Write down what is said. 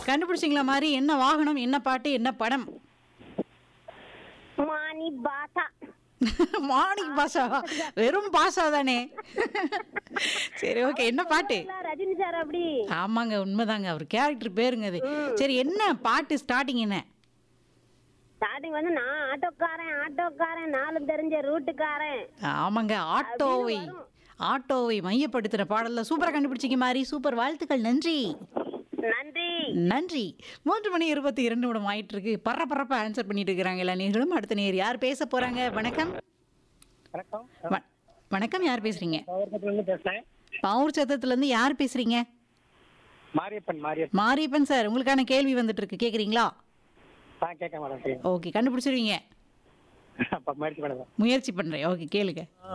கண்டுபிடிச்சிங்களா மாதிரி என்ன வாகனம் என்ன பாட்டு என்ன படம் மானி பாசா மார்னிங் பாஷா வெறும் பாஷா தானே சரி ஓகே என்ன பாட்டு இல்ல, ரஜினி சார் அப்படி ஆமாங்க உண்மைதாங்க அவர் கேரக்டர் பேருங்க அது சரி என்ன பாட்டு ஸ்டார்டிங் என்ன ஸ்டார்டிங் வந்து நான் ஆட்டோக்காரன் ஆட்டோக்காரன் நாலு தெரிஞ்ச ரூட்டுக்காரன் ஆமாங்க ஆட்டோவை ஆட்டோவை மையப்படுத்துற பாடல்ல சூப்பரா கண்டுபிடிச்சிங்க மாதிரி சூப்பர் வாழ்த்துக்கள் நன்றி நன்றி நன்றி மூன்று மணி இருபத்தி இரண்டு நிமிடம் ஆயிட்டு இருக்கு பற பறப்ப ஆன்சர் பண்ணிட்டு இருக்கிறாங்க எல்லா நேர்களும் அடுத்த நேர் யார் பேச போறாங்க வணக்கம் வணக்கம் வ- வணக்கம் யார் பேசுறீங்க பவர்கட்ல இருந்து பேசுறேன் பவுர் சத்தத்துல இருந்து யார் பேசுறீங்க மாரியப்பன் மாரியப்பன் மாரியப்பன் சார் உங்களுக்கான கேள்வி வந்துட்டு இருக்கு கேக்குறீங்களா ஆ கேட்க மேடம் ஓகே கண்டுபிடிச்சிருவீங்க அப்ப முயற்சி பண்ணுங்க முயற்சி பண்றேன் ஓகே கேளுங்க